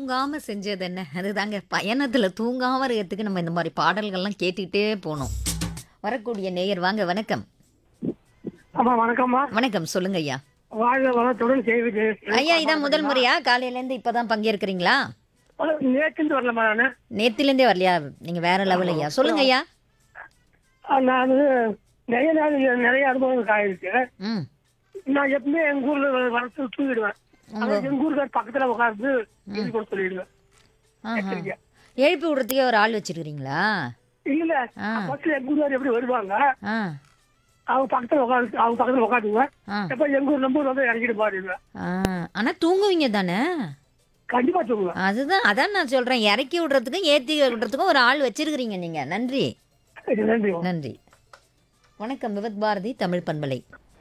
தூங்காம செஞ்சது என்ன அதுதாங்க பயணத்துல தூங்காம இருக்கிறதுக்கு நம்ம இந்த மாதிரி பாடல்கள்லாம் கேட்டுக்கிட்டே போகணும் வரக்கூடிய நேயர் வாங்க வணக்கம் ஆமா வணக்கம்மா வணக்கம் சொல்லுங்க ஐயா வாழ்க வளத்துடன் செய்வது ஐயா இதான் முதல் முறையா காலையில இருந்து இப்பதான் பங்கேற்கிறீங்களா நேற்று வரலம்மா நானு நேத்துல இருந்தே வரலையா நீங்க வேற லெவல் ஐயா சொல்லுங்க ஐயா ஆ, நான் வந்து நிறைய நாள் நிறைய அனுபவம் ஆயிருக்கு ம் நான் எப்பவுமே எங்க ஊர்ல வரத்து தூங்கிடுவேன் ஆனா எங்க ஊருக்கு பக்கத்துல உட்கார்ந்து இது கூட சொல்லிடுவேன் ஆஹா. எச்சரிக்கையா. எழுப்பி விடுறதுக்கே ஒரு ஆள் வச்சிருக்கிறீங்களா இல்ல ஆ. பஸ்ல எங்க ஊர்ல எப்படி வருவாங்க ஆ அவங்க பக்கத்துல உட்காந்து அவங்க பக்கத்துல உட்காந்துக்குவேன் ஆ எப்ப எங்க ஊர் நம்பூர் வந்து இறங்கிட்டு பாருவேன் ஆ ஆனா தூங்குவீங்க தானே கண்டிப்பா தூங்குவேன் அதுதான் அதான் நான் சொல்றேன் இறக்கி விடுறதுக்கும் ஏத்தி விடுறதுக்கும் ஒரு ஆள் வச்சிருக்கிறீங்க நீங்க நன்றி இது நன்றி நன்றி வணக்கம் விவத் பாரதி தமிழ் பண்பலை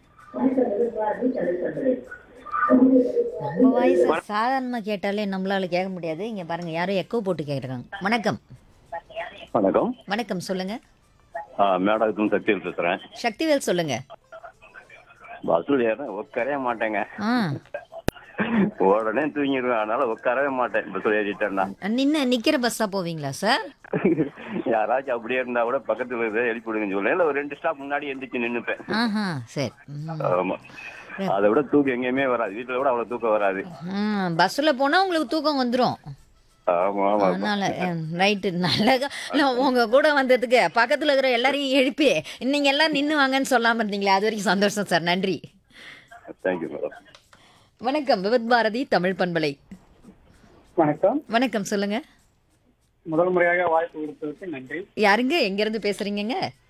நம்ம வாய்ஸ் சாதாரணமா கேட்டாலே நம்மளால கேட்க முடியாது இங்க பாருங்க யாரோ எக்கோ போட்டு கேக்குறாங்க வணக்கம் வணக்கம் வணக்கம் சொல்லுங்க ஆ, மேடத்துக்கும் சக்தியில் பேசுறேன் சக்திவேல் சொல்லுங்க பஸ்ஸில் ஏற உட்காரவே மாட்டேங்க ஆ உடனே தூங்கிடுவேன் அதனால உட்காரவே மாட்டேன் பஸ்ஸில் ஏறிட்டேன்னா நின்று நிக்கிற பஸ்ஸா போவீங்களா சார் யாராச்சும் அப்படியே இருந்தா கூட பக்கத்துல இருக்கிற எழுப்பி விடுங்கன்னு சொல்லுவேன் இல்ல ஒரு ரெண்டு ஸ்டாப் முன்னாடி எந்திரிச்சு நின்னுப்பேன் ஆஹா சரி ம். ஆமா அதை விட தூக்கம் எங்கேயுமே வராது வீட்டுல கூட அவ்வளவு தூக்கம் வராது ம் பஸ்ஸில் போனால் உங்களுக்கு தூக்கம் வந்துடும் ஆமா ஆமா அதனால ரைட்டு நல்ல நான் உங்க கூட வந்ததுக்கு பக்கத்தில் இருக்கிற எல்லாரையும் எழுப்பி நீங்க எல்லாம் நின்று வாங்கன்னு சொல்லாம இருந்தீங்களே அது வரைக்கும் சந்தோஷம் சார் நன்றி தேங்க்யூ மேடம் வணக்கம் விவத் பாரதி தமிழ் பண்பலை வணக்கம் வணக்கம் சொல்லுங்க முதல் முறையாக வாய்ப்பு கொடுத்ததுக்கு நன்றி யாருங்க எங்கேருந்து பேசுறீங்கங்க